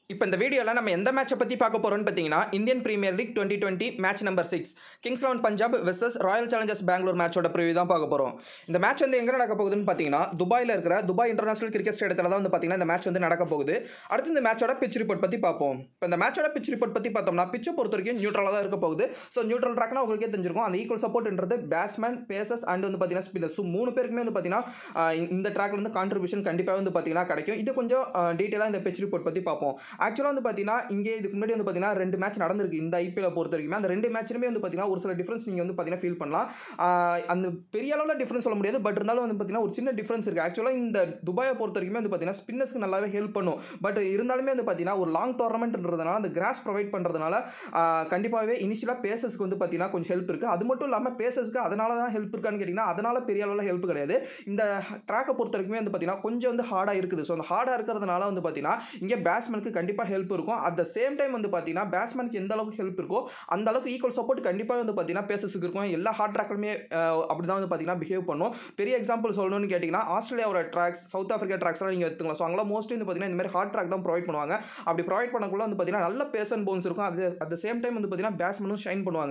இப்போ இந்த வீடியோவில் நம்ம எந்த மேட்சை பற்றி பார்க்க போகிறோம்னு பார்த்தீங்கன்னா Indian Premier League twenty twenty match number six Kings Eleven Punjab versus Royal Challengers Bangalore மேட்சோட ப்ரிவியூ தான் பார்க்க போகிறோம் இந்த மேட்ச் வந்து எங்கே நடக்க போகுதுன்னு பார்த்தீங்கன்னா துபாயில் இருக்கிற துபாய் இன்டர்நேஷனல் கிரிக்கெட் ஸ்டேடியத்தில் தான் வந்து பார்த்தீங்கன்னா இந்த மேட்ச் வந்து நடக்க போகுது அடுத்து இந்த மேட்சோட பிச் ரிப்போர்ட் பற்றி பார்ப்போம் இப்போ இந்த மேட்சோட பிச் ரிப்போர்ட் பற்றி பார்த்தோம்னா பிச்சை பொறுத்த வரைக்கும் நியூட்ரலாக தான் இருக்க போகுது ஸோ நியூட்ரல் ட்ராக்னா உங்களுக்கே தெரிஞ்சிருக்கும் அந்த ஈக்குவல் சப்போர்ட்ன்றது பேட்ஸ்மேன் பேசஸ் அண்ட் வந்து பார்த்தீங்கன்னா ஸ்பின்னர் ஸோ மூணு பேருக்குமே வந்து பார்த்தீங்கன்னா ஆஹ் இந்த ட்ராக்ல வந்து கான்ட்ரிபியூஷன் கண்டிப்பாக வந்து பார்த்தீங்கன்னா கிடைக்கும் இது கொஞ்சம் டீட்டெயிலாக இந்த பிச் ரிப்போர்ட் பற்றி பார்ப்போம் ஆக்சுவலாக வந்து பார்த்தீங்கன்னா இங்கே இதுக்கு முன்னாடி வந்து பார்த்தீங்கன்னா ரெண்டு மேட்ச் நடந்திருக்கு இந்த ஐபிஎல் பொறுத்த வரைக்கும் அந்த ரெண்டு மேட்ச்லுமே வந்து பார்த்தீங்கன்னா ஒரு சில டிஃப்ரென்ஸ் நீங்கள் வந்து பார்த்தீங்கன்னா ஃபீல் பண்ணலாம் ஆஹ் அந்த பெரிய அளவில் டிஃப்ரென்ஸ் சொல்ல முடியாது பட் இருந்தாலும் வந்து பார்த்தீங்கன்னா ஒரு சின்ன டிஃப்ரென்ஸ் இருக்குது ஆக்சுவலாக இந்த துபாயை பொறுத்த வரைக்குமே வந்து பார்த்தீங்கன்னா ஸ்பின்னர்ஸ்க்கு நல்லாவே ஹெல்ப் பண்ணும் பட் இருந்தாலுமே வந்து பார்த்தீங்கன்னா ஒரு லாங் டோர்னமெண்ட்ன்றதுனால அந்த கிராஸ் ப்ரொவைட் பண்ணுறதுனால கண்டிப்பாகவே இனிஷியலாக பேசஸ்க்கு வந்து பார்த்தீங்கன்னா கொஞ்சம் ஹெல்ப் இருக்குது அது மட்டும் இல்லாமல் பேசஸ்க்கு அதனால தான் ஹெல்ப் இருக்கான்னு கேட்டிங்கன்னா அதனால பெரிய அளவில் ஹெல்ப் கிடையாது இந்த ட்ராக்கை பொறுத்த வரைக்குமே வந்து பார்த்தீங்கன்னா கொஞ்சம் வந்து ஹார்டாக இருக்குது ஸோ அந்த ஹார்டாக இருக்கிறதுனால வந்து பார்த்தீங்கன்னா இங்கே பேட்ஸ்மேனுக்கு கண்டிப்பாக ஹெல்ப் இருக்கும் அட் த சேம் டைம் வந்து பார்த்தீங்கன்னா பேட்ஸ்மேனுக்கு எந்த அளவுக்கு ஹெல்ப் இருக்கோ அந்த அளவுக்கு ஈக்குவல் சப்போர்ட் கண்டிப்பாக வந்து பார்த்தீங்கன்னா பேசஸுக்கு இருக்கும் எல்லா ஹார்ட் ட்ராக்லுமே அப்படி தான் வந்து பார்த்தீங்கன்னா பிஹேவ் பண்ணும் பெரிய எக்ஸாம்பிள் சொல்லணும்னு கேட்டிங்கன்னா ஆஸ்திரேலியாவோட ட்ராக்ஸ் சவுத் ஆஃப்ரிக்கா ட்ராக்ஸ்லாம் நீங்கள் எடுத்துக்கலாம் ஸோ அங்கெல்லாம் மோஸ்ட்லி வந்து பார்த்தீங்கன்னா இந்த மாதிரி ஹார்ட் ட்ராக் தான் ப்ரொவைட் பண்ணுவாங்க அப்படி ப்ரொவைட் பண்ணக்குள்ள வந்து பார்த்தீங்கன்னா நல்ல பேஸ் அண்ட் போன்ஸ் இருக்கும் அது அட் த சேம் டைம் வந்து பார்த்தீங்கன்னா பேட்ஸ்மேனும் ஷைன் பண்ணுவாங்க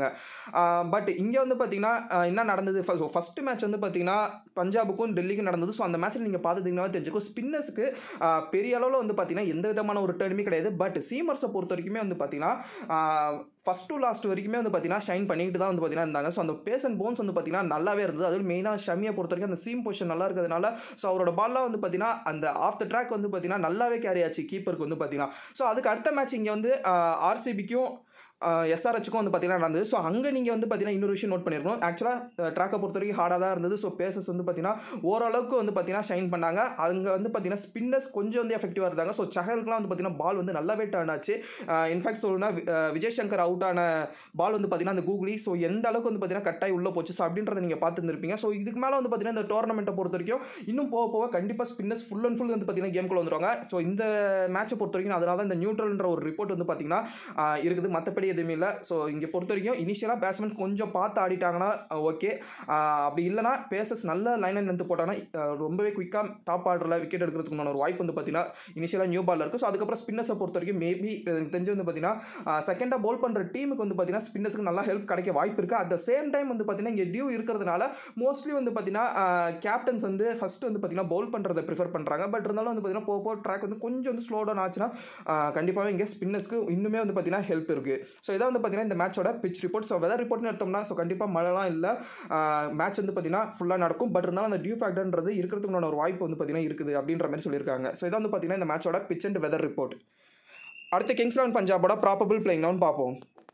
பட் இங்கே வந்து பார்த்தீங்கன்னா ஆஹ் என்ன நடந்தது ஃபஸ்ட்டு மேட்ச் வந்து பார்த்தீங்கன்னா பஞ்சாபுக்கும் டெல்லிக்கும் நடந்தது ஸோ அந்த மேட்ச்சில் நீங்கள் பார்த்துட்டிங்கன்னா தெரிஞ்சுக்கும் ஸ்பின்னர்ஸ்க்கு பெரிய அளவில் வந்து பார்த்தீங்கன்னா எந்த விதமான ஒரு டர்னுமே கிடையாது பட் சீமர்ஸை பொறுத்த வரைக்குமே வந்து பார்த்தீங்கன்னா ஃபஸ்ட் டு லாஸ்ட் வரைக்குமே வந்து பார்த்தீங்கன்னா ஷைன் பண்ணிட்டு தான் வந்து பார்த்தீங்கன்னா இருந்தாங்க ஸோ அந்த பேஸ் அண்ட் போன்ஸ் வந்து பார்த்தீங்கன்னா நல்லாவே இருந்தது அதுவும் மெயினாக ஷமியை பொறுத்த வரைக்கும் அந்த சீம் பொசிஷன் நல்லா இருக்கிறதுனால ஸோ அவரோட பால்லாம் வந்து பார்த்தீங்கன்னா அந்த ஆஃப் த ட்ராக் வந்து பார்த்தீங்கன்னா நல்லாவே கேரி ஆச்சு கீப்பருக்கு வந்து பார்த்தீங்கன்னா ஸோ அதுக்கு அடுத்த மேட்ச் இங்கே வந்து ஆர்சிபிக்கும் எஸ்ஆர்ஹெச்சுக்கும் வந்து பார்த்தீங்கன்னா நடந்தது ஸோ அங்கே நீங்கள் வந்து பார்த்தீங்கன்னா இன்னொரு விஷயம் நோட் பண்ணியிருக்கணும் ஆக்சுவலாக ட்ராக்கை பொறுத்த வரைக்கும் ஹார்டாக தான் இருந்தது ஸோ பேசஸ் வந்து பார்த்தீங்கன்னா ஓரளவுக்கு வந்து பார்த்தீங்கன்னா ஷைன் பண்ணாங்க அங்கே வந்து பார்த்தீங்கன்னா ஸ்பின்னர்ஸ் கொஞ்சம் வந்து எஃபெக்டிவாக இருந்தாங்க ஸோ சஹலுக்குலாம் வந்து பார்த்தீங்கன்னா பால் வந்து நல்லாவே டர்ன் ஆச்சு இன்ஃபேக்ட் சொல்லணும்னா விஜய் சங்கர் அவுட் ஆன பால் வந்து பார்த்தீங்கன்னா அந்த கூகுளி ஸோ எந்த அளவுக்கு வந்து பார்த்தீங்கன்னா கட்டாய் உள்ளே போச்சு ஸோ அப்படின்றத நீங்கள் பார்த்துருப்பீங்க ஸோ இதுக்கு மேலே வந்து பார்த்தீங்கன்னா இந்த டோர்னமெண்ட்டை பொறுத்த வரைக்கும் இன்னும் போக போக கண்டிப்பாக ஸ்பின்னர்ஸ் ஃபுல் அண்ட் ஃபுல் வந்து பார்த்தீங்கன்னா கேம்குள்ள வந்துருவாங்க ஸோ இந்த மேட்சை பொறுத்த வரைக்கும் அதனால தான் இந்த நியூட்ரல்ன்ற ஒரு ரிப்போர்ட் வந்து பார்த்தீங்கன்னா இருக்குது மற்றபடி எதுவுமே இல்லை ஸோ இங்கே பொறுத்த வரைக்கும் இனிஷியலாக பேட்ஸ்மேன் கொஞ்சம் பார்த்து ஆடிட்டாங்கன்னா ஓகே அப்படி இல்லைனா பேசஸ் நல்ல லைன் அண்ட் லென்த் போட்டாங்கன்னா ரொம்பவே குயிக்காக டாப் ஆர்டரில் விக்கெட் எடுக்கிறதுக்குமான ஒரு வாய்ப்பு வந்து பார்த்தீங்கன்னா இனிஷியலாக நியூ பாலில் இருக்குது ஸோ அதுக்கப்புறம் ஸ்பின்னர்ஸை பொறுத்த வரைக்கும் மேபி எனக்கு தெரிஞ்சு வந்து பார்த்தீங்கன்னா செகண்டாக போல் பண்ணுற டீமுக்கு வந்து பார்த்தீங்கன்னா ஸ்பின்னர்ஸ்க்கு நல்லா ஹெல்ப் கிடைக்க வாய்ப்பு இருக்குது அட் த சேம் டைம் வந்து பார்த்தீங்கன்னா இங்கே டியூ இருக்கிறதுனால மோஸ்ட்லி வந்து பார்த்தீங்கன்னா கேப்டன்ஸ் வந்து ஃபஸ்ட்டு வந்து பார்த்தீங்கன்னா பவுல் பண்ணுறதை ப்ரிஃபர் பண்ணுறாங்க பட் இருந்தாலும் வந்து பார்த்தீங்கன்னா போக போக ட்ராக் வந்து கொஞ்சம் வந்து ஸ்லோ டவுன் ஆச்சுன்னா கண்டிப்பாகவே இங்கே ஸ்பின்னர்ஸ்க்கு இன்னுமே வந்து பார்த்தீங்கன்னா ஹெல்ப் இருக்குது ஸோ இதான் வந்து பார்த்தீங்கன்னா இந்த மேட்சோட பிச் ரிப்போர்ட் ஸோ வெதர் ரிப்போர்ட்னு எடுத்தோம்னா ஸோ கண்டிப்பாக மழைலாம் இல்லை மேட்ச் வந்து பார்த்தீங்கன்னா ஃபுல்லாக நடக்கும் பட் இருந்தாலும் அந்த டியூ ஃபேக்டர்ன்றது இருக்கிறதுக்குள்ள ஒரு வாய்ப்பு வந்து பார்த்தீங்கன்னா இருக்குது அப்படின்ற மாதிரி சொல்லியிருக்காங்க ஸோ இதான் வந்து பார்த்தீங்கன்னா இந்த மேட்சோட பிச் அண்ட் வெதர் ரிப்போர்ட் அடுத்து கிங்ஸ் லெவன் பஞ்சாபோட ப்ராபபிள் பிளேயிங் லெவன் பார்ப்போம்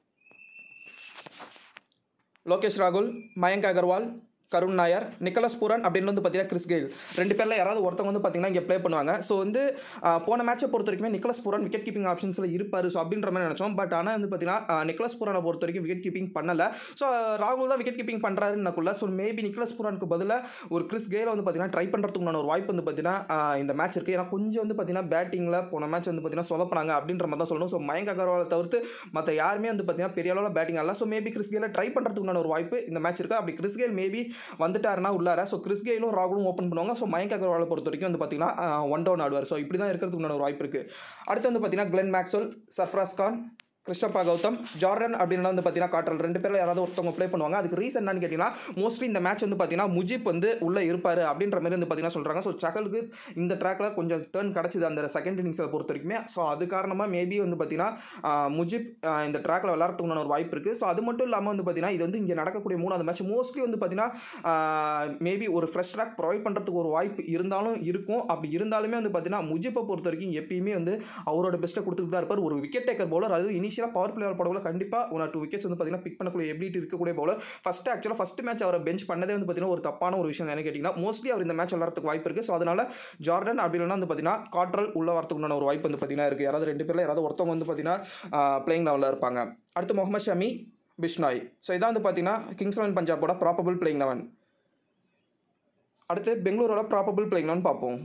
லோகேஷ் ராகுல் மயங்க் அகர்வால் கருண் நாயர் நிக்கலஸ் பூரன் அப்படின்னு வந்து பார்த்தீங்கன்னா கிறிஸ் கெயில் ரெண்டு பேரில் யாராவது ஒருத்தவங்க வந்து பார்த்தீங்கன்னா இங்கே ப்ளே பண்ணுவாங்க ஸோ வந்து போன மேட்சை பொறுத்த வரைக்குமே நிக்கலஸ் பூரன் விக்கெட் கீப்பிங் ஆப்ஷன்ஸில் இருப்பார் ஸோ அப்படின்ற மாதிரி நினச்சோம் பட் ஆனால் வந்து பார்த்தீங்கன்னா நிக்கலஸ் பூரனை பொறுத்த வரைக்கும் விக்கெட் கீப்பிங் பண்ணலை ஸோ ராகுல் தான் விக்கெட் கீப்பிங் பண்ணுறாருன்னக்குள்ள ஸோ மேபி நிக்கலஸ் பூரனுக்கு பதிலாக ஒரு கிறிஸ் கெயிலை வந்து பார்த்தீங்கன்னா ட்ரை பண்ணுறதுக்குண்டான ஒரு வாய்ப்பு வந்து பார்த்தீங்கன்னா இந்த மேட்ச் இருக்குது ஏன்னா கொஞ்சம் வந்து பார்த்தீங்கன்னா பேட்டிங்கில் போன மேட்ச் வந்து பார்த்தீங்கன்னா சொதப்பினாங்க அப்படின்ற மாதிரி தான் சொல்லணும் ஸோ மயங்க் அகர்வாலை தவிர்த்து மற்ற யாருமே வந்து பார்த்தீங்கன்னா பெரிய அளவில் பேட்டிங் ஆகல ஸோ மேபி கிறிஸ் கெயிலை ட்ரை பண்ணுறதுக்குண்டான ஒரு வாய்ப்பு இந்த மேட்ச் இருக்குது அப்படி கிறிஸ் கெயில் மேபி வந்துட்டாருன்னா உள்ளார ஸோ கிறிஸ் கெயிலும் ராகுலும் ஓப்பன் பண்ணுவாங்க ஸோ மயங்க் அகர்வாலை பொறுத்த வரைக்கும் வந்து பார்த்தீங்கன்னா ஒன் டவுன் ஆடுவார் ஸோ இப்படி தான் இருக்கிறதுக்கு ஒரு வாய்ப்பு இருக்குது அடுத்து வந்து பார்த்தீங்கன்னா Glenn Maxwell Sarfaraz Khan Krishnappa Gowtham Jordan அப்படின்னு வந்து பார்த்தீங்கன்னா காட்டல் ரெண்டு பேரில் யாராவது ஒருத்தவங்க ப்ளே பண்ணுவாங்க அதுக்கு ரீசன் என்னன்னு கேட்டிங்கன்னா மோஸ்ட்லி இந்த மேட்ச் வந்து பார்த்தீங்கன்னா முஜிப் வந்து உள்ளே இருப்பார் அப்படின்ற மாதிரி வந்து பார்த்தீங்கன்னா சொல்கிறாங்க ஸோ சகலுக்கு இந்த ட்ராக்கில் கொஞ்சம் டேர்ன் கிடச்சிது அந்த செகண்ட் இன்னிங்ஸில் பொறுத்த வரைக்குமே ஸோ அது காரணமாக மேபி வந்து பார்த்தீங்கன்னா முஜிப் இந்த ட்ராக்கில் விளாட்றதுக்கு ஒரு வாய்ப்பு இருக்குது ஸோ அது மட்டும் இல்லாமல் வந்து பார்த்தீங்கன்னா இது வந்து இங்கே நடக்கக்கூடிய மூணாவது மேட்ச் மோஸ்ட்லி வந்து பார்த்தீங்கன்னா மேபி ஒரு ஃப்ரெஷ் ட்ராக் ப்ரொவைட் பண்ணுறதுக்கு ஒரு வாய்ப்பு இருந்தாலும் இருக்கும் அப்படி இருந்தாலுமே வந்து பார்த்தீங்கன்னா முஜிப்பை பொறுத்த வரைக்கும் எப்பயுமே வந்து அவரோட பெஸ்ட்டை கொடுத்துட்டு தான் இருப்பார் ஒரு விக்கெட் டேக்கர் பவுலர் அது இனிஷியலாக பவர் பிளேயர் போடக்குள்ள கண்டிப்பாக ஒன் டூ விக்கெட்ஸ் வந்து பார்த்தீங்கன்னா பிக் பண்ணக்கூடிய எபிலிட்டி இருக்கக்கூடிய பவுலர் ஃபஸ்ட்டு ஆக்சுவலாக ஃபஸ்ட் மேட்ச் அவரை பெஞ்ச் பண்ணதே வந்து பார்த்தீங்கன்னா ஒரு தப்பான ஒரு விஷயம் என்ன கேட்டிங்கன்னா மோஸ்ட்லி அவர் இந்த மேட்ச் விளாட்றதுக்கு வாய்ப்பு இருக்குது ஸோ அதனால் ஜார்டன் அப்படி இல்லைனா வந்து பார்த்தீங்கன்னா காட்ரல் உள்ள வரத்துக்குண்டான ஒரு வாய்ப்பு வந்து பார்த்தீங்கன்னா இருக்குது யாராவது ரெண்டு பேரில் யாராவது ஒருத்தவங்க வந்து பார்த்தீங்கன்னா பிளேயிங் லெவலில் இருப்பாங்க அடுத்து முகமது ஷமி பிஷ்னாய் ஸோ இதான் வந்து பார்த்தீங்கன்னா கிங்ஸ் லெவன் பஞ்சாபோட ப்ராப்பபிள் பிளேயிங் லெவன் அடுத்து பெங்களூரோட ப்ராப்பபிள் பிளேயிங் லெவன் பார்ப்போம்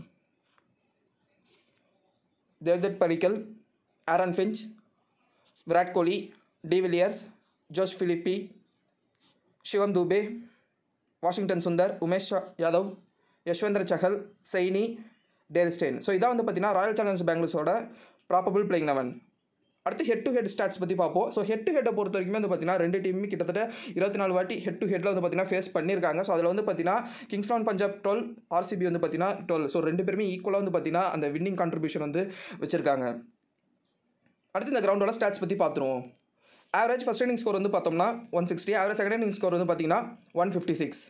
Devdutt Padikkal Aaron Finch Virat Kohli de Villiers Josh Philippe Shivam Dube Washington Sundar Umesh Yadav Yuzvendra Chahal Saini Dale Steyn so இதான் வந்து பார்த்தீங்கன்னா ராயல் சேலஞ்சர்ஸ் பெங்களூர்ஸோட ப்ராபபிள் பிளேயிங் லெவன் அடுத்து ஹெட் டு ஹெட் ஸ்டாட்ஸ் பற்றி பார்ப்போம் ஸோ ஹெட் டு ஹெட்டை பொறுத்த வரைக்குமே வந்து பார்த்தீங்கன்னா ரெண்டு டீமுமே கிட்டத்தட்ட இருபத்தி நாலு வாட்டி ஹெட் டு ஹெட்டில் வந்து பார்த்தீங்கன்னா ஃபேஸ் பண்ணியிருக்காங்க ஸோ அதில் வந்து பார்த்தீங்கன்னா கிங்ஸ்லான் பஞ்சாப் டுவெல் ஆர்சிபி வந்து பார்த்தீங்கன்னா டுவெல் ஸோ ரெண்டு பேருமே ஈக்குவலாக வந்து பார்த்தீங்கன்னா அந்த வின்னிங் கான்ட்ரிபியூஷன் வந்து வச்சுருக்காங்க அடுத்து இந்த கிரவுண்டோட ஸ்டாட்ஸ் பற்றி பார்த்துருவோம் ஆவரேஜ் ஃபஸ்ட் இன்னிங் ஸ்கோர் வந்து பார்த்தோம்னா one sixty average second inning score வந்து பார்த்தீங்கன்னா ஒன் ஃபிஃப்டி சிக்ஸ்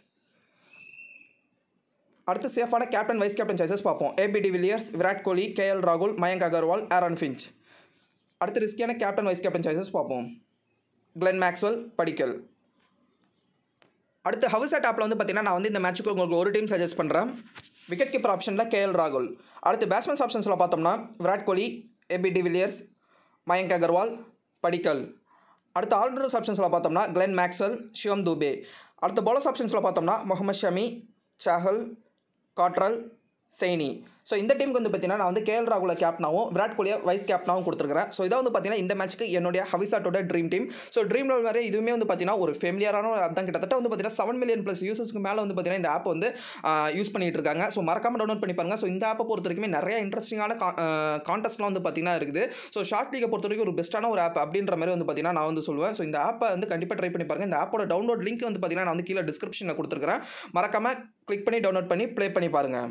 அடுத்து சேஃபான கேப்டன் வைஸ் கேப்டன் சாய்ஸஸ் பார்ப்போம் AB de Villiers Virat Kohli KL ராகுல் மயங்க் அகர்வால் ஆரன் ஃபின்ச் அடுத்து ரிஸ்கியான கேப்டன் வைஸ் கேப்டன் சாய்ஸஸ் பார்ப்போம் கிளென் மேக்ஸ்வெல் படிக்கல் அடுத்து ஹவுஸ் ஆப்பில் வந்து பார்த்தீங்கன்னா நான் வந்து இந்த மேட்ச்சுக்கு உங்களுக்கு ஒரு டீம் சஜஸ்ட் பண்ணுறேன் விக்கெட் கீப்பர் ஆப்ஷனில் கேஎல் ராகுல் அடுத்து பேட்ஸ்மேன்ஸ் ஆப்ஷன்ஸில் பார்த்தோம்னா விராட் கோலி ஏபி டிவிலியர்ஸ் மயங்க் அகர்வால் படிக்கல் அடுத்து ஆல்ரவுண்டர்ஸ் ஆப்ஷன்ஸில் பார்த்தோம்னா கிளென் மேக்ஸ்வெல் ஷிவம் தூபே அடுத்து பவுலர்ஸ் ஆப்ஷன்ஸில் பார்த்தோம்னா முகமது ஷமி சாஹல் காட்ரல் சைனி ஸோ இந்த டீமுக்கு வந்து பார்த்தீங்கன்னா நான் வந்து கேஎல் ராகுல கேப்டனாகவும் விராட் கோலியை வைஸ் கேப்டனாகவும் கொடுத்துருக்கிறேன் ஸோ இதான் வந்து பார்த்தீங்கன்னா இந்த மேட்ச்சுக்கு என்னுடைய ஹவிசாட்டோட dream team so dream level வேறு இதுவுமே வந்து பார்த்தீங்கன்னா ஒரு ஃபெமிலியரான ஒரு ஆப் தான் கிட்டத்தட்ட வந்து பார்த்தீங்கன்னா செவன் மில்லியன் ப்ளஸ் யூசர்ஸ்க்கு மேலே வந்து பார்த்தீங்கன்னா இந்த ஆப் வந்து யூஸ் பண்ணிட்டு இருக்காங்க ஸோ மறக்காம டவுன்லோட் பண்ணி பாருங்க ஸோ இந்த ஆப்பை பொறுத்த வரைக்கும் நிறைய இன்ட்ரெஸ்டிங்கான கான்டெஸ்ட்லாம் வந்து பார்த்தீங்கன்னா இருக்குது ஸோ ஷார்ட் லீகை பொறுத்த வரைக்கும் ஒரு பெஸ்ட்டான ஒரு ஆப் அப்படின்ற மாதிரி வந்து பார்த்தீங்கன்னா நான் வந்து சொல்லுவேன் ஸோ இந்த ஆப்பை வந்து கண்டிப்பாக ட்ரை பண்ணி பாருங்க இந்த ஆப்போட டவுன்லோட் லிங்க் வந்து பார்த்தீங்கன்னா நான் வந்து கீழே டிஸ்கிரிப்ஷனில் கொடுத்துருக்கிறேன் மறக்காம கிளிக் பண்ணி டவுன்லோட் பண்ணி ப்ளே பண்ணி பாருங்கள்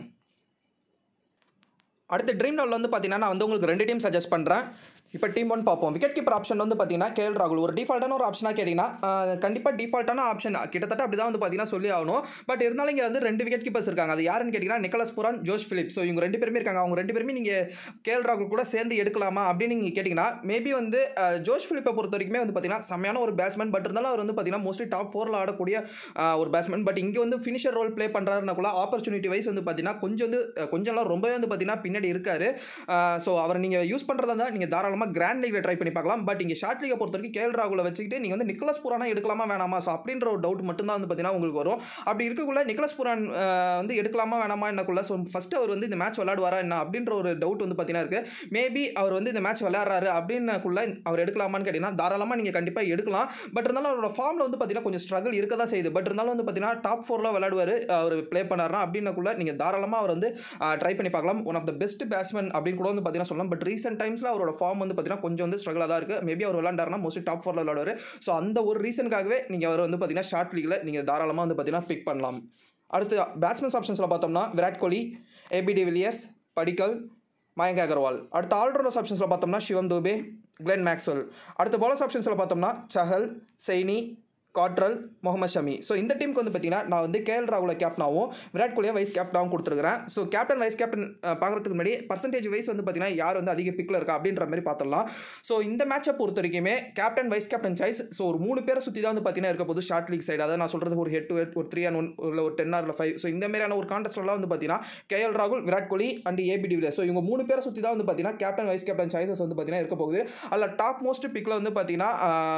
அடுத்து ட்ரீம் லெவலில் வந்து பார்த்தீங்கன்னா நான் வந்து உங்களுக்கு ரெண்டு டீம் சஜஸ்ட் பண்ணுறேன் இப்போ டீம் ஒன் பார்ப்போம் விக்கெட் கீப்பர் ஆப்ஷன் வந்து பார்த்தீங்கன்னா கேஎல் ராகுல் ஒரு டிஃபால்ட்டான ஒரு ஆப்ஷனாக கேட்டிங்கன்னா கண்டிப்பாக டிஃபால்ட்டான ஆப்ஷன் கிட்டத்தட்ட அப்படி தான் வந்து பார்த்தீங்கன்னா சொல்லி ஆகணும் பட் இருந்தாலும் இங்கே வந்து ரெண்டு விக்கெட் கீப்பர்ஸ் இருக்காங்க அது யாருன்னு கேட்டிங்கன்னா Nicholas Pooran Josh Philippe so இவங்க ரெண்டு பேருமே இருக்காங்க அவங்க ரெண்டு பேருமே நீங்கள் கேஎல் ராகுல் கூட சேர்ந்து எடுக்கலாமா அப்படின்னு நீங்கள் கேட்டிங்கன்னா மேபி வந்து அஹ், ஜோஷ் ஃபிலிப்பை பொறுத்த வரைக்குமே வந்து பார்த்தீங்கன்னா செம்மையான ஒரு பேட்ஸ்மேன் பட் இருந்தாலும் அவர் வந்து பார்த்தீங்கன்னா மோஸ்ட்லி டாப் ஃபோரில் ஆடக்கூடிய அஹ், ஒரு பேட்ஸ்மேன் பட் இங்கே வந்து ஃபினிஷர் ரோல் ப்ளே பண்ணுறாருனாக்குள்ள ஆப்பர்ச்சுனிட்டி வைஸ் வந்து பார்த்தீங்கன்னா கொஞ்சம் வந்து அஹ், கொஞ்சம்லாம் ரொம்பவே வந்து பார்த்தீங்கன்னா பின்னாடி இருக்காரு ஸோ அவரை நீங்கள் யூஸ் பண்ணுறதா இருந்தால் நீங்கள் தாராளமாக கிராண்ட் லீக்ல ட்ரை பண்ணி பார்க்கலாம் பட் இங்கே ஷார்ட் லீகை பொறுத்த வரைக்கும் கேஎல் ராகுல வச்சுக்கிட்டு நீங்கள் வந்து நிக்கலஸ் புரானா எடுக்கலாமா வேணாமா ஸோ அப்படின்ற ஒரு டவுட் மட்டும் தான் வந்து பார்த்தீங்கன்னா உங்களுக்கு வரும் அப்படி இருக்கக்குள்ள நிக்கலஸ் புரான் அஹ், வந்து எடுக்கலாமா வேணாமா என்னக்குள்ள ஸோ ஃபஸ்ட்டு அவர் வந்து இந்த மேட்ச் விளையாடுவாரா என்ன அப்படின்ற ஒரு டவுட் வந்து பார்த்தீங்கன்னா இருக்குது மேபி அவர் வந்து இந்த மேட்ச் விளையாடுறாரு அப்படின்னக்குள்ள அவர் எடுக்கலாமான்னு கேட்டிங்கன்னா தாராளமாக நீங்கள் கண்டிப்பாக எடுக்கலாம் பட் இருந்தாலும் அவரோட ஃபார்மில் வந்து பார்த்தீங்கன்னா கொஞ்சம் ஸ்ட்ரகிள் இருக்க தான் செய்யுது பட் இருந்தாலும் வந்து பார்த்தீங்கன்னா டாப் ஃபோரில் விளையாடுவார் அவர் ப்ளே பண்ணாருனா அப்படின்னக்குள்ள நீங்கள் தாராளமாக அவர் வந்து ட்ரை பண்ணி பார்க்கலாம் one of the best batsman அப்படின்னு கூட வந்து பார்த்தீங்கன்னா சொல்லலாம் பட் ரீசெண்ட் டைம்ஸில் அவரோட ஃபார்ம் வந்து பார்த்தீங்கன்னா கொஞ்சம் வந்து ஸ்ட்ரகிளாக தான் இருக்குது மேபி அவர் விளாண்டாருனா மோஸ்ட்லி டாப் ஃபோரில் விளாடுவார் ஸோ அந்த ஒரு ரீசனுக்காகவே நீங்கள் அவர் வந்து பார்த்தீங்கன்னா ஷார்ட் லீகில் நீங்கள் தாராளமாக வந்து பார்த்தீங்கன்னா பிக் பண்ணலாம் அடுத்து பேட்ஸ்மேன்ஸ் ஆப்ஷன்ஸில் பார்த்தோம்னா விராட் கோலி ஏபி டிவிலியர்ஸ் படிக்கல் மயங்க் அகர்வால் அடுத்த ஆல்ரவுண்டர்ஸ் ஆப்ஷன்ஸில் பார்த்தோம்னா சிவம் தூபே கிளென் மேக்ஸ்வெல் அடுத்த பாலர்ஸ் ஆப்ஷன்ஸில் பார்த்தோம்னா சஹல் சைனி காட்ரல் முகமது ஷமி ஸோ இந்த டீமுக்கு வந்து பார்த்தீங்கன்னா நான் வந்து கேஎல் ராகுல கேப்டனாகவும் விராட் கோலியை வைஸ் கேப்டனாகவும் கொடுத்துருக்கிறேன் ஸோ கேப்டன் வைஸ் கேப்டன் பார்க்குறதுக்கு முன்னாடி பர்சன்டேஜ் வைஸ் வந்து பார்த்தீங்கன்னா யார் வந்து அதிக பிக்கில் இருக்கா அப்படின்ற மாதிரி பார்த்துடலாம் ஸோ இந்த மேட்சை பொறுத்த வரைக்குமே captain vice captain choice so ஒரு மூணு பேரை சுற்றி தான் வந்து பார்த்தீங்கன்னா இருக்க போது ஷார்ட் லீக் சைடு அதாவது நான் சொல்கிறது ஒரு ஹெட் டு ஹெட் ஒரு த்ரீ அண்ட் ஒன் இல்லை ஒரு டென் ஆர் ஃபைவ் ஸோ இந்த மாதிரியான ஒரு கான்டெஸ்ட்லாம் வந்து பார்த்தீங்கன்னா கேஎல் ராகுல் Virat Kohli and AB de Villiers so இவங்க மூணு பேரை சுற்றி தான் வந்து பார்த்தீங்கன்னா கேப்டன் வைஸ் கேப்டன் சாய்ஸஸ் வந்து பார்த்தீங்கன்னா இருக்க போகுது அதில் டாப் மோஸ்ட் பிக்கில் வந்து பார்த்தீங்கன்னா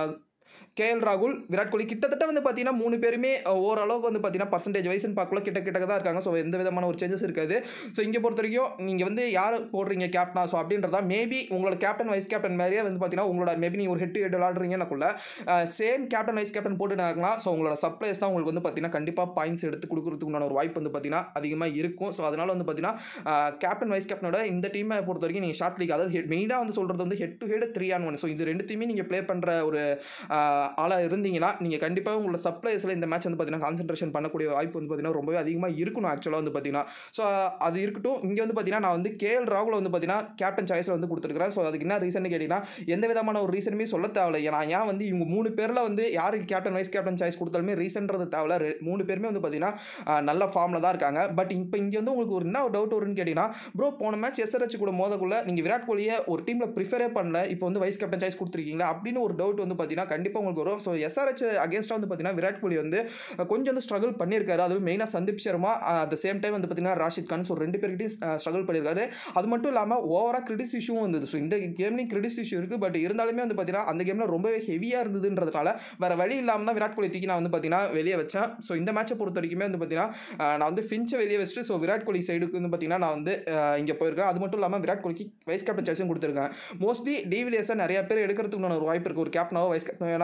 கேஎல் ராகுல் விராட் கோலி கிட்டத்தட்ட வந்து பார்த்தீங்கன்னா மூணு பேருமே அஹ், ஓரளவுக்கு வந்து பார்த்தீங்கன்னா பர்சன்டேஜ் வைஸ்னு பார்க்கல கிட்ட கிட்ட தான் இருக்காங்க ஸோ எந்த விதமான ஒரு சேஞ்சஸ் இருக்காது ஸோ இங்கே பொறுத்த வரைக்கும் நீங்கள் வந்து யார் போடுறீங்க கேப்டனா ஸோ அப்படின்றதா மேபி உங்களோட கேப்டன் வைஸ் கேப்டன் மாதிரியே வந்து பார்த்தீங்கன்னா உங்களோட மேபி நீங்கள் ஒரு ஹெட் ஹெட் விளாடுறீங்கன்னாக்குள்ள சேம் கேப்டன் வைஸ் கேப்டன் போட்டுனாங்களா ஸோ உங்களோட சப்ளைஸ் தான் உங்களுக்கு வந்து பார்த்தீங்கன்னா கண்டிப்பாக பாயிண்ட்ஸ் எடுத்து கொடுக்குறதுக்கு உண்டான ஒரு வாய்ப்பு வந்து பார்த்தீங்கன்னா அதிகமாக இருக்கும் ஸோ அதனால் வந்து பார்த்தீங்கன்னா கேப்டன் வைஸ் கேப்டனோட இந்த டீமை பொறுத்த வரைக்கும் நீங்கள் ஷார்ட் லீக் அதாவது மெயினாக வந்து சொல்கிறது வந்து head to head three on one so இது ரெண்டுத்தையுமே நீங்கள் ப்ளே பண்ணுற ஒரு ஆளாக இருந்தீங்கன்னா நீங்கள் கண்டிப்பாக உங்களோட சப்ளைஸில் இந்த மேட்ச் வந்து பார்த்தீங்கன்னா கான்சன்ட்ரேஷன் பண்ணக்கூடிய வாய்ப்பு வந்து பார்த்தீங்கன்னா ரொம்பவே அதிகமாக இருக்கணும் ஆக்சுவலாக வந்து பார்த்தீங்கன்னா ஸோ அது இருக்கட்டும் இங்கே வந்து பார்த்தீங்கன்னா நான் வந்து கேஎல் ராகுல வந்து பார்த்தீங்கன்னா கேப்டன் சாய்ஸில் வந்து கொடுத்துருக்கிறேன் ஸோ அதுக்கு என்ன ரீசன் கேட்டிங்கன்னா எந்த விதமான ஒரு ரீசனுமே சொல்ல தேவையில்லை ஏன்னா ஏன் வந்து இவங்க மூணு பேரில் வந்து யாருக்கு கேப்டன் வைஸ் கேப்டன் சாய்ஸ் கொடுத்தாலுமே ரீசன்றது தேவையில்ல ரெ- மூணு பேருமே வந்து பார்த்தீங்கன்னா ஆஹ், நல்ல ஃபார்மில் தான் இருக்காங்க பட் இப்போ இங்கே வந்து உங்களுக்கு ஒரு என்ன டவுட் வரும்னு கேட்டிங்கன்னா ப்ரோ போன மேட்ச் எஸ்ஆர்ஹெச் கூட மோதக்குள்ள நீங்கள் விராட் கோலியை ஒரு டீமில் ப்ரிஃபரே பண்ணல இப்போ வந்து வைஸ் கேப்டன் சாய்ஸ் கொடுத்துருக்கீங்களா அப்படின்னு ஒரு டவுட் வந்து பார்த்தீங்கன்னா கண்டிப்பாக உங்களுக்கு வரும் ஸோ எஸ்ஆர்ஹெச் அகேன்ஸ்டாக வந்து பார்த்தீங்கன்னா விராட் கோலி வந்து அஹ், கொஞ்சம் வந்து ஸ்ட்ரகிள் பண்ணியிருக்காரு அதுவும் மெயினாக Sandeep Sharma at the same time வந்து பார்த்தீங்கன்னா ராஷித் கான் ஸோ ரெண்டு பேர்கிட்டையும் ஸ்ட்ரகிள் பண்ணியிருக்காரு அது மட்டும் இல்லாமல் ஓவராக கிரிட்டிஸ் இஷ்யூவும் இருந்தது ஸோ இந்த கேம்லையும் கிரிட்டிஸ் இஷ்யூ இருக்குது பட் இருந்தாலுமே வந்து பார்த்தீங்கன்னா அந்த கேமில் ரொம்பவே ஹெவியாக இருந்ததுன்றதுனால வேறு வழி இல்லாமல் தான் விராட் கோலி தூக்கி நான் வந்து பார்த்தீங்கன்னா வெளியே வச்சேன் ஸோ இந்த மேட்சை பொறுத்த வரைக்குமே வந்து பார்த்தீங்கன்னா அஹ், நான் வந்து ஃபின்ச்சை வெளியே வச்சுட்டு ஸோ விராட் கோலி சைடுக்கு வந்து பார்த்தீங்கன்னா நான் வந்து இங்கே போயிருக்கேன் அது மட்டும் இல்லாமல் விராட் கோலிக்கு வைஸ் கேப்டன் சாய்ஸும் கொடுத்துருக்கேன் மோஸ்ட்லி டிவிலியர்ஸாக நிறைய பேர் எடுக்கிறதுக்கு ஒரு வாய்ப்பு இருக்குது ஒரு கேப்டனாவோ வைஸ் கேப்டன் ஏன்னா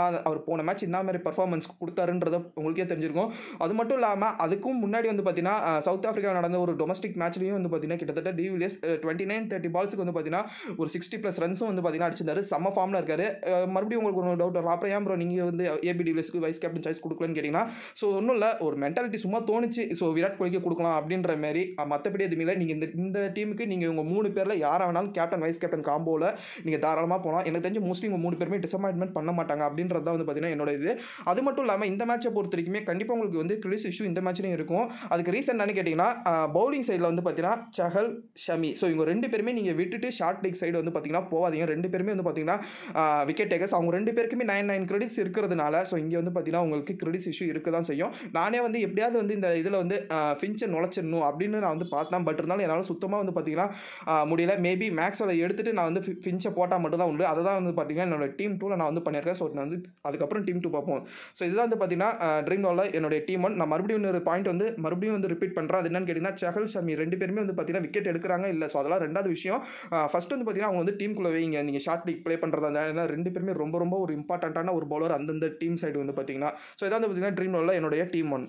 அவர் போன மேட்ச் என்ன மாதிரி பர்ஃபார்மன்ஸ் கொடுத்தாருன்றத உங்களுக்கே தெரிஞ்சிருக்கும் அது மட்டும் இல்லாமல் அதுக்கும் முன்னாடி வந்து பார்த்தீங்கன்னா அஹ், சவுத் ஆஃப்ரிக்கா நடந்த ஒரு டொமஸ்டிக் மேட்ச்லையும் வந்து பார்த்தீங்கன்னா கிட்டத்தட்ட டிவிலியஸ் டுவெண்ட்டி நைன் தேர்ட்டி பால்ஸுக்கு வந்து பார்த்தீங்கன்னா ஒரு சிக்ஸ்டி ப்ளஸ் ரன்ஸும் வந்து பார்த்தீங்கன்னா அடிச்சிருந்தாரு செம்ம ஃபார்மில் இருக்காரு அஹ், மறுபடியும் உங்களுக்கு ஒரு டவுட் வரும் அப்புறம் ஏன் ப்ரோ நீங்கள் வந்து ஏபி டிவிலியஸ்க்கு வைஸ் கேப்டன் சாய்ஸ் கொடுக்கலன்னு கேட்டிங்கன்னா ஸோ ஒன்றும் இல்லை ஒரு மென்டாலிட்டி சும்மா தோணுச்சு ஸோ விராட் கோலிக்கு கொடுக்கலாம் அப்படின்ற மாதிரி அஹ், மற்றபடி எதுவுமே இல்லை நீங்கள் இந்த இந்த டீமுக்கு நீங்கள் உங்கள் மூணு பேரில் யாரை வேணாலும் கேப்டன் வைஸ் கேப்டன் காம்போவில் நீங்கள் தாராளமாக போகலாம் எனக்கு தெரிஞ்சு மோஸ்ட்லி உங்கள் மூணு பேருமே டிசப்பாயின்மெண்ட் பண்ண மாட்டாங்க அப்படின்றது தான் வந்து பார்த்தீங்கன்னா என்னோட இது அது மட்டும் இல்லாமல் இந்த மேட்சை பொறுத்த வரைக்குமே கண்டிப்பாக உங்களுக்கு வந்து கிரிஸ் இஷ்யூ இந்த மேட்ச்லையும் இருக்கும் அதுக்கு ரீசன் என்னன்னு கேட்டிங்கன்னா பவுலிங் சைடில் வந்து பார்த்தீங்கன்னா சஹல் ஷமி ஸோ இவங்க ரெண்டு பேருமே நீங்கள் விட்டுட்டு ஷார்ட் லீக் சைடு வந்து பார்த்தீங்கன்னா போகாதீங்க ரெண்டு பேருமே வந்து பார்த்தீங்கன்னா விக்கெட் டேக்கர்ஸ் அவங்க ரெண்டு பேருக்குமே நைன் நைன் கிரெடிட்ஸ் இருக்கிறதுனால ஸோ இங்கே வந்து பார்த்தீங்கன்னா உங்களுக்கு கிரெடிட்ஸ் இஷ்யூ இருக்க தான் செய்யும் நானே வந்து எப்படியாவது வந்து இந்த இதில் வந்து ஃபின்ச்சை நுழைச்சிடணும் அப்படின்னு நான் வந்து பார்த்தேன் பட் இருந்தாலும் என்னால் சுத்தமாக வந்து பார்த்தீங்கன்னா ஆஹ் முடியல மேபி மேக்ஸோட எடுத்துட்டு நான் வந்து ஃபி- ஃபின்ச்சை போட்டால் மட்டும் தான் உண்டு அதை தான் வந்து பார்த்தீங்கன்னா என்னோட டீம் டூவில் நான் வந்து பண்ணியிருக்கேன் ஸோ நான் வந்து அதுக்கப்புறம் டீம் டூ பார்ப்போம் ஸோ இதுதான் வந்து பார்த்தீங்கன்னா ட்ரீம் டாலில் என்னுடைய டீம் ஒன் நான் மறுபடியும் இன்னொரு பாயிண்ட் வந்து மறுபடியும் வந்து ரிப்பீட் பண்ணுறேன் அது என்னன்னு கேட்டிங்கன்னா சஹல் ஷமி ரெண்டு பேருமே வந்து பார்த்தீங்கன்னா விக்கெட் எடுக்கிறாங்க இல்லை ஸோ அதெல்லாம் ரெண்டாவது விஷயம் ஃபர்ஸ்ட் வந்து பார்த்தீங்கன்னா அவங்க வந்து டீமுக்குள்ளே வைங்க நீங்கள் ஷார்ட் லீக் ப்ளே பண்ணுறதா இருந்தால் ஏன்னா ரெண்டு பேருமே ரொம்ப ரொம்ப ஒரு இம்பார்ட்டண்ட்டான ஒரு பவுலர் அந்தந்த டீம் சைடு வந்து பார்த்தீங்கன்னா ஸோ இதான் வந்து பார்த்தீங்கன்னா ட்ரீம் டாலில் என்னுடைய டீம் ஒன்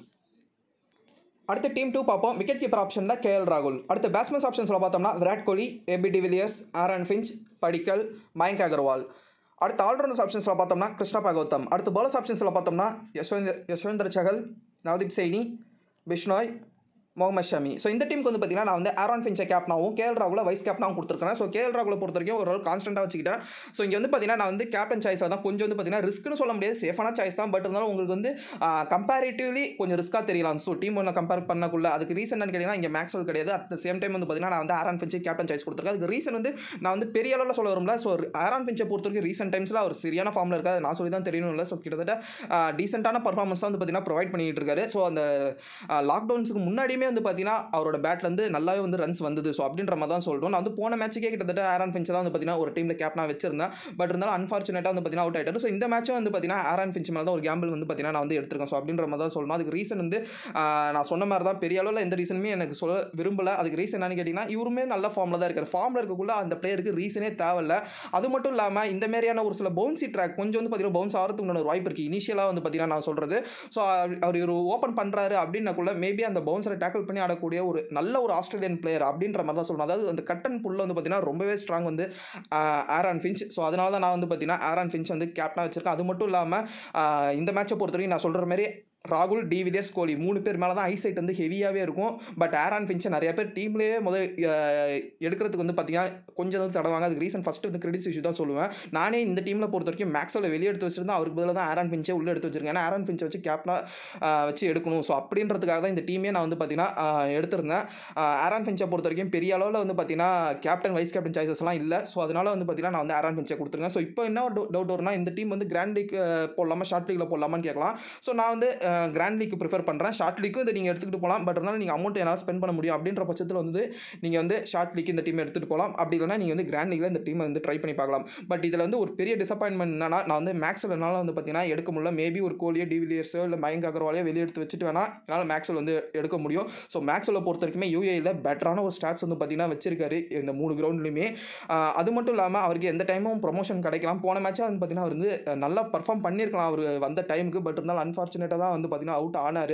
அடுத்த டீம் டூ பார்ப்போம் விக்கெட் கீப்பர் ஆப்ஷனில் கேஎல் ராகுல் அடுத்த பேட்ஸ்மேன்ஸ் ஆப்ஷன்ஸில் பார்த்தோம்னா Virat Kohli AB de Villiers Aaron Finch Padikkal Mayank Agarwal அடுத்த ஆல்ரவுண்டர்ஸ் ஆப்ஷன்ஸில் பார்த்தோம்னா கிருஷ்ணா கௌதம் அடுத்த பவுலர்ஸ் ஆப்ஷன்ஸில் பார்த்தோம்னா யஷ்வந்தர் யஷ்வந்தர் சகல் நவதீப் சைனி பிஷ்னாய் முகமது ஷமி ஸோ இந்த டீமுக்கு வந்து பார்த்தீங்கன்னா நான் வந்து ஆரான் ஃபின்ச்சை கேப்னாவும் கேஎல் ராகுல வைஸ் கேப்னாவும் கொடுத்துருக்கேன் ஸோ கேஎல் ராகுல பொறுத்த வரைக்கும் ஒரு கான்ஸ்டன்ட்டாக வச்சுக்கிட்டேன் ஸோ இங்கே வந்து பார்த்தீங்கன்னா நான் வந்து கேப்டன் சாய்ஸாக தான் கொஞ்சம் வந்து பார்த்தீங்கன்னா ரிஸ்க்னு சொல்ல முடியாது சேஃபான சாய்ஸ் தான் பட் இருந்தாலும் உங்களுக்கு வந்து கம்பேரிட்டிவ்லி கொஞ்சம் ரிஸ்க்காக தெரியலாம் ஸோ டீம் ஒன்று கம்பேர் பண்ணக்குள்ள அதுக்கு ரீசன் என்னன்னு கேட்டிங்கன்னா இங்கே மேக்ஸ்வெல் கிடையாது அட் த சேம் டைம் வந்து பார்த்தீங்கன்னா நான் வந்து ஆரான் ஃபின்ச்சு கேப்டன் சாய்ஸ் கொடுத்துருக்கேன் அதுக்கு ரீசன் வந்து நான் வந்து பெரிய அளவில் சொல்ல வரும்ல ஸோ ஆரான் ஃபின்ச்சை பொறுத்த வரைக்கும் ரீசெண்ட் டைம்ஸில் அவர் சரியான ஃபார்மில் இருக்காது நான் சொல்லி தான் தெரியணும் இல்லை ஸோ கிட்டத்தட்ட டீசெண்டான பர்ஃபார்மன்ஸ் தான் வந்து பார்த்தீங்கன்னா ப்ரொவைட் பண்ணிட்டு இருக்காரு ஸோ அந்த லாக்டவுன்ஸுக்கு முன்னாடியுமே வந்து பார்த்தீங்கன்னா அவரோட பேட்லேருந்து நல்லாவே வந்து ரன்ஸ் வந்தது ஸோ அப்படின்ற மாதிரி தான் சொல்லிட்டோம் நான் வந்து போன மேட்ச்சுக்கே கிட்டத்தட்ட ஆரான் ஃபின்ச் தான் வந்து பார்த்தீங்கன்னா ஒரு டீமில் கேப்டனாக வச்சிருந்தேன் பட் இருந்தாலும் அன்ஃபார்ச்சுனேட்டாக வந்து பார்த்தீங்கன்னா அவுட் ஆயிட்டாரு ஸோ இந்த மேட்சும் வந்து பார்த்தீங்கன்னா ஆரான் ஃபின்ச் மேலே தான் ஒரு கேம்பிள் வந்து பார்த்தீங்கன்னா நான் வந்து எடுத்திருக்கேன் ஸோ அப்படின்ற மாதிரி தான் சொல்லணும் அதுக்கு ரீசன் வந்து ஆஹ், நான் சொன்ன மாதிரி தான் பெரிய அளவில் எந்த ரீசனுமே எனக்கு சொல்ல விரும்பல அதுக்கு ரீசன் என்னன்னு கேட்டிங்கன்னா இவருமே நல்ல ஃபார்மில் தான் இருக்கார் ஃபார்மில் இருக்கக்குள்ள அந்த பிளேயருக்கு ரீசனே தேவையில்ல அது மட்டும் இல்லாமல் இந்த மாதிரியான ஒரு சில பவுன்சி ட்ராக் கொஞ்சம் வந்து பார்த்தீங்கன்னா பவுன்ஸ் ஆகிறதுக்கு உண்டான ஒரு வாய்ப்பு இருக்குது இனிஷியலாக வந்து பார்த்தீங்கன்னா நான் சொல்கிறது ஸோ அவர் ஒரு ஓப்பன் பண்ணுறாரு அப்படின்னக்குள்ள மேபி அந்த பவுன்ஸரை டேக்கிள் பண்ணி ஆடக்கூடிய ஒரு நல்ல ஒரு ஆஸ்திரேலியன் பிளேயர் அப்படின்ற மாதிரி தான் சொல்லணும் அதாவது அந்த கட் அண்ட் புல்ல வந்து பார்த்தீங்கன்னா ரொம்பவே ஸ்ட்ராங் வந்து ஆரான் ஃபின்ச் ஸோ அதனால தான் நான் வந்து பார்த்தீங்கன்னா ஆரான் ஃபின்ச் வந்து கேப்டனாக வச்சிருக்கேன் அது மட்டும் இல்லாமல் இந்த மேட்சை பொறுத்த வரைக்கும் நான் சொல்கிற மாதிரி ராகுல் டிவிலியர்ஸ் கோலி மூணு பேர் மேலே தான் ஐசைட் வந்து ஹெவியாகவே இருக்கும் பட் ஆரான் ஃபின்ச்சை நிறைய பேர் டீம்லேயே முதல் அஹ், எடுக்கிறதுக்கு வந்து பார்த்தீங்கன்னா கொஞ்சம் வந்து தடவாங்க அதுக்கு ரீசன் ஃபஸ்ட்டு வந்து கிரெடிட்ஸ் இஷ்யூ தான் சொல்லுவேன் நானே இந்த டீமில் பொறுத்த வரைக்கும் மேக்ஸில் வெளியே எடுத்து வச்சிருந்தா அவருக்கு பதிலாக தான் ஆரான் ஃபின்ச்சே உள்ளே எடுத்து வச்சிருக்கேன் ஏன்னா ஆரான் ஃபின்ச்சை வச்சு கேப்டனாக வச்சு எடுக்கணும் ஸோ அப்படின்றதுக்காக தான் இந்த டீமே நான் வந்து பார்த்தீங்கன்னா அஹ், எடுத்திருந்தேன் அஹ், ஆரான் ஃபின்ச்சை பொறுத்த வரைக்கும் பெரிய அளவில் வந்து பார்த்தீங்கன்னா கேப்டன் வைஸ் கேப்டன் சாய்ஸஸ்லாம் இல்லை ஸோ அதனால வந்து பார்த்தீங்கன்னா நான் வந்து ஆரான் ஃபின்ச்சை கொடுத்துருக்கேன் ஸோ இப்போ என்ன ஒரு டவுட் வரும்னா இந்த டீம் வந்து கிராண்ட் லீக் போடலாமா ஷார்ட் லீக்கில் போடலாமான்னு கேட்கலாம் ஸோ நான் வந்து கிராண்ட் லீக் ப்ரிஃபர் பண்ணுறேன் ஷார்ட் லீக்கும் இதை நீங்கள் எடுத்துகிட்டு போகலாம் பட் இருந்தாலும் நீங்கள் அமௌண்ட் என்னால் ஸ்பெண்ட் பண்ண முடியும் அப்படின்ற பட்சத்தில் வந்து நீங்கள் வந்து ஷார்ட் லீக் இந்த டீம் எடுத்துகிட்டு போகலாம் அப்படி இல்லைனா நீங்கள் வந்து கிராண்ட் லீக்ல இந்த டீமை வந்து ட்ரை பண்ணி பார்க்கலாம் பட் இதில் வந்து ஒரு பெரிய டிசப்பாயின்மெண்ட் என்னன்னா நான் வந்து மேக்ஸில் என்னால் வந்து பார்த்தீங்கன்னா எடுக்க முடியல மேபி ஒரு கோலியோ டிவிலியர்ஸோ இல்லை மயங்க் அகர்வாலையோ வெளியே எடுத்து வச்சுட்டு வேணா என்னால் மேக்ஸில் வந்து எடுக்க முடியும் ஸோ மேக்ஸில் பொறுத்த வரைக்குமே யூஏயில் பெட்டரான ஒரு ஸ்டாட்ஸ் வந்து பார்த்தீங்கன்னா வச்சிருக்காரு இந்த மூணு கிரவுண்ட்லையுமே அது மட்டும் இல்லாமல் அவருக்கு எந்த டைமும் ப்ரொமோஷன் கிடைக்கலாம் போன மேட்சாக வந்து பார்த்தீங்கன்னா அவர் வந்து அஹ், நல்லா பர்ஃபார்ம் பண்ணியிருக்கலாம் அவர் வந்த டைமுக்கு பட் இருந்தாலும் அன்ஃபார்ச்சுனேட்டாக தான் வந்து பார்த்தீங்கன்னா அவுட் ஆனார்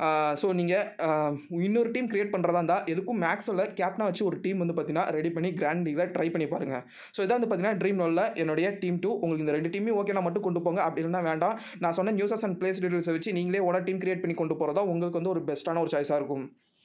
ஸோ நீங்கள் இன்னொரு டீம் கிரியேட் பண்ணுறதா இருந்தால் எதுக்கும் மேக்ஸில் கேப்டனாக வச்சு ஒரு டீம் வந்து பார்த்தீங்கன்னா ரெடி பண்ணி கிராண்ட் லீகில் ட்ரை பண்ணி பாருங்கள் ஸோ இதான் வந்து பார்த்தீங்கன்னா ட்ரீம் லோவில் என்னுடைய டீம் டூ உங்களுக்கு இந்த ரெண்டு டீமையும் ஓகே நான் மட்டும் கொண்டு போங்க அப்படி இல்லைனா வேண்டாம் நான் சொன்ன நியூஸஸ் அண்ட் பிளேஸ் டீடைல்ஸை வச்சு நீங்களே ஓன டீம் கிரியேட் பண்ணி கொண்டு போகிறதா உங்களுக்கு வந்து ஒரு பெஸ்ட்டான ஒரு சாய்ஸாக இருக்கும்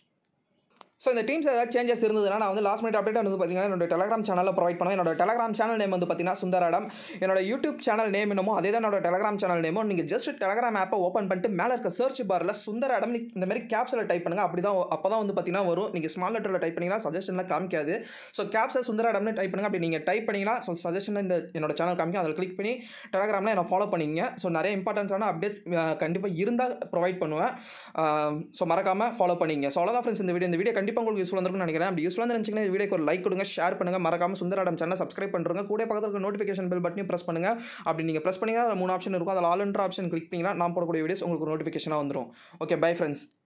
ஸோ இந்த டீம்ஸ் ஏதாவது சேஞ்சஸ் இருந்ததுன்னா நான் வந்து லாஸ்ட் மினிட் அப்டேட் வந்து பார்த்தீங்கன்னா என்னோட டெலகிராம் சேனலில் ப்ரொவைட் பண்ணுவேன் என்னோட டெலகிராம் சேனல் நேம் வந்து பார்த்தீங்கன்னா சுந்தராடம் என்னோட யூடியூப் சேனல் நேம் என்னமோ அதே தான் என்னோட டெலகிராம் சேனல் நேமோ நீங்கள் ஜஸ்ட் டெலகிராம் ஆப்பை ஓப்பன் பண்ணிட்டு மேலே இருக்க சர்ச் பாரில் சுந்தராடம் இந்த மாதிரி கேப்ஸில் டைப் பண்ணுங்கள் அப்படி தான் அப்போ தான் வந்து பார்த்தீங்கன்னா வரும் நீங்கள் ஸ்மால் லெட்டரில் டைப் பண்ணிங்கன்னா சஜஷனில் காமிக்காது ஸோ கேப்ஸை சுந்தராடம்னு டைப் பண்ணுங்கள் அப்படி நீங்கள் டைப் பண்ணிங்கன்னா ஸோ சஜஷனில் இந்த என்னோட சேனல் காமிக்கும் அதில் கிளிக் பண்ணி டெலகிராமில் என்னை ஃபாலோ பண்ணிங்க ஸோ நிறைய இம்பார்ட்டன்ஸான அப்டேட்ஸ் கண்டிப்பாக இருந்தால் ப்ரொவைட் பண்ணுவேன் ஸோ மறக்காமல் ஃபாலோ பண்ணிங்க ஸோ அவ்வளோதான் ஃப்ரெண்ட்ஸ் இந்த வீடியோ இந்த வீடியோ கண்டிப்பாக உங்களுக்கு யூஸ்ஃபுல்லாக இருக்கும்னு நினைக்கிறேன் அப்படி யூஸ்ஃபுல்லாக இருந்துச்சுன்னா இந்த வீடியோக்கு ஒரு லைக் கொடுங்க ஷேர் பண்ணுங்கள் மறக்காம சுந்தராடம் சேனல் சப்ஸ்கிரைப் பண்ணுறங்க கூட பக்கத்தில் இருக்க நோட்டிஃபிகேஷன் பெல் பட்டனையும் ப்ரெஸ் பண்ணுங்கள் அப்படி நீங்கள் ப்ரெஸ் பண்ணிங்கன்னா அதில் மூணு ஆப்ஷன் இருக்கும் அதில் ஆல் ஆப்ஷன் கிளிக் பண்ணிங்கன்னா நான் போடக்கூடிய வீடியோஸ் உங்களுக்கு நோட்டிஃபிகேஷனாக வந்துடும் ஓகே பை ஃப்ரெண்ட்ஸ்